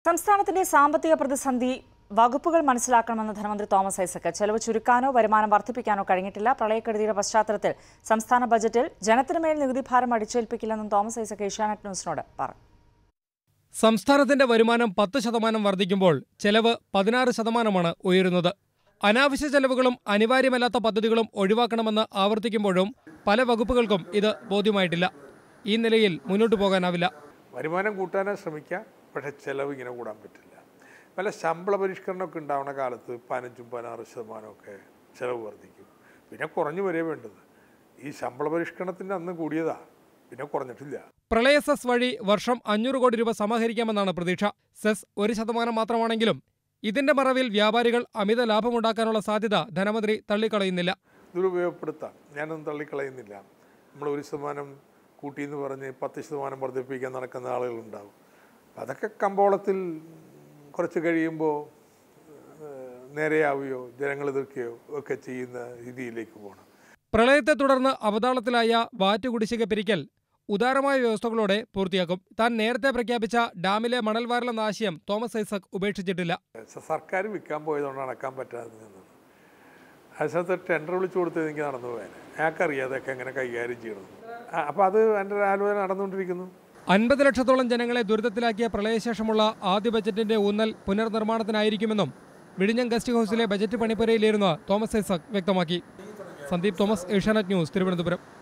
സംസ്ഥാനത്തിന്റെ സാമ്പത്തിക പ്രതിസന്ധി വകുപ്പുകൾ മനസ്സിലാക്കണമെന്ന് ധനമന്ത്രി തോമസ് ഐസക് ചെലവ് ചുരുക്കാനോ വരുമാനം വർദ്ധിപ്പിക്കാനോ കഴിഞ്ഞിട്ടില്ല പ്രളയക്കെടുതിയുടെ പശ്ചാത്തലത്തിൽ സംസ്ഥാന ബജറ്റിൽ ജനത്തിനു മേൽ നികുതി ഭാരം അടിച്ചേൽപ്പിക്കില്ലെന്നും തോമസ് ഐസക് ഏഷ്യാനെറ്റ് ന്യൂസിനോട് പറഞ്ഞു സംസ്ഥാനത്തിന്റെ വരുമാനം പത്ത് ശതമാനം വർദ്ധിക്കുമ്പോൾ ചെലവ് പതിനാറ് ശതമാനമാണ് ഉയരുന്നത് അനാവശ്യ ചെലവുകളും അനിവാര്യമല്ലാത്ത പദ്ധതികളും ഒഴിവാക്കണമെന്ന് ആവർത്തിക്കുമ്പോഴും പല വകുപ്പുകൾക്കും ഇത് ബോധ്യമായിട്ടില്ല ഈ നിലയിൽ മുന്നോട്ടു പോകാനാവില്ല വരുമാനം കൂട്ടാനേ ശ്രമിക്കാം പക്ഷേ ചിലവ് ഇങ്ങനെ കൂടാൻ പറ്റില്ല വല്ല ശമ്പള പരിഷ്കരണമൊക്കെ ഉണ്ടാവുന്ന കാലത്ത് പതിനഞ്ചും പതിനാറ് ശതമാനമൊക്കെ ചിലവ് വർദ്ധിക്കും പിന്നെ കുറഞ്ഞു വരേ വേണ്ടത് ഈ ശമ്പള പരിഷ്കരണത്തിൻ്റെ അന്ന് കൂടിയതാ പിന്നെ കുറഞ്ഞിട്ടില്ല പ്രളയ സെസ് വഴി വർഷം അഞ്ഞൂറ് കോടി രൂപ സമാഹരിക്കാമെന്നാണ് പ്രതീക്ഷ സെസ് ഒരു ശതമാനം മാത്രമാണെങ്കിലും ഇതിന്റെ മറവിൽ വ്യാപാരികൾ അമിത ലാഭമുണ്ടാക്കാനുള്ള സാധ്യത ധനമന്ത്രി തള്ളിക്കളയുന്നില്ല ദുരുപയോഗപ്പെടുത്താം ഞാനൊന്നും തള്ളിക്കളയുന്നില്ല നമ്മൾ ഒരു ശതമാനം കൂട്ടിയെന്ന് പറഞ്ഞ് പത്ത് ശതമാനം വർദ്ധിപ്പിക്കാൻ നടക്കുന്ന ആളുകളുണ്ടാവും അപ്പം അതൊക്കെ കമ്പോളത്തിൽ കുറച്ച് കഴിയുമ്പോൾ ഏഹ്, നേരെയാവുകയോ ജനങ്ങൾ എതിർക്കുകയോ ഒക്കെ ചെയ്യുന്ന രീതിയിലേക്ക് പോകണം പ്രളയത്തെ തുടർന്ന് അവതാളത്തിലായ വാറ്റ് കുടിശ്ശിക പിരിക്കൽ ഉദാരമായ വ്യവസ്ഥകളോടെ പൂർത്തിയാക്കും താൻ നേരത്തെ പ്രഖ്യാപിച്ച ഡാമിലെ മണൽ വാരലെന്ന ആശയം തോമസ് ഐസക് ഉപേക്ഷിച്ചിട്ടില്ല സ- സർക്കാർ വിൽക്കാൻ പോയതുകൊണ്ട് നടക്കാൻ പറ്റാതെ നിന്നത് ആ സ്ഥലത്ത് ടെൻഡർ വിളിച്ചു കൊടുത്തത് എനിക്ക് നടന്നു പോയാൽ ഞങ്ങൾക്കറിയാം അതൊക്കെ എങ്ങനെ കൈകാര്യം ചെയ്യണം അപ്പോൾ അത് എൻ്റെ ഒരു ആലോചന നടന്നുകൊണ്ടിരിക്കുന്നു അൻപത് ലക്ഷത്തോളം ജനങ്ങളെ ദുരിതത്തിലാക്കിയ പ്രളയശേഷമുള്ള ആദ്യ ബജറ്റിന്റെ ഊന്നൽ പുനർനിർമ്മാണത്തിനായിരിക്കുമെന്നും വിഴിഞ്ഞം ഗസ്റ്റ് ഹൌസിലെ ബജറ്റ് പണിപ്പുരയിലിരുന്ന് തോമസ് ഐസക് വ്യക്തമാക്കി സന്ദീപ് തോമസ് ഏഷ്യാനെറ്റ് ന്യൂസ് തിരുവനന്തപുരം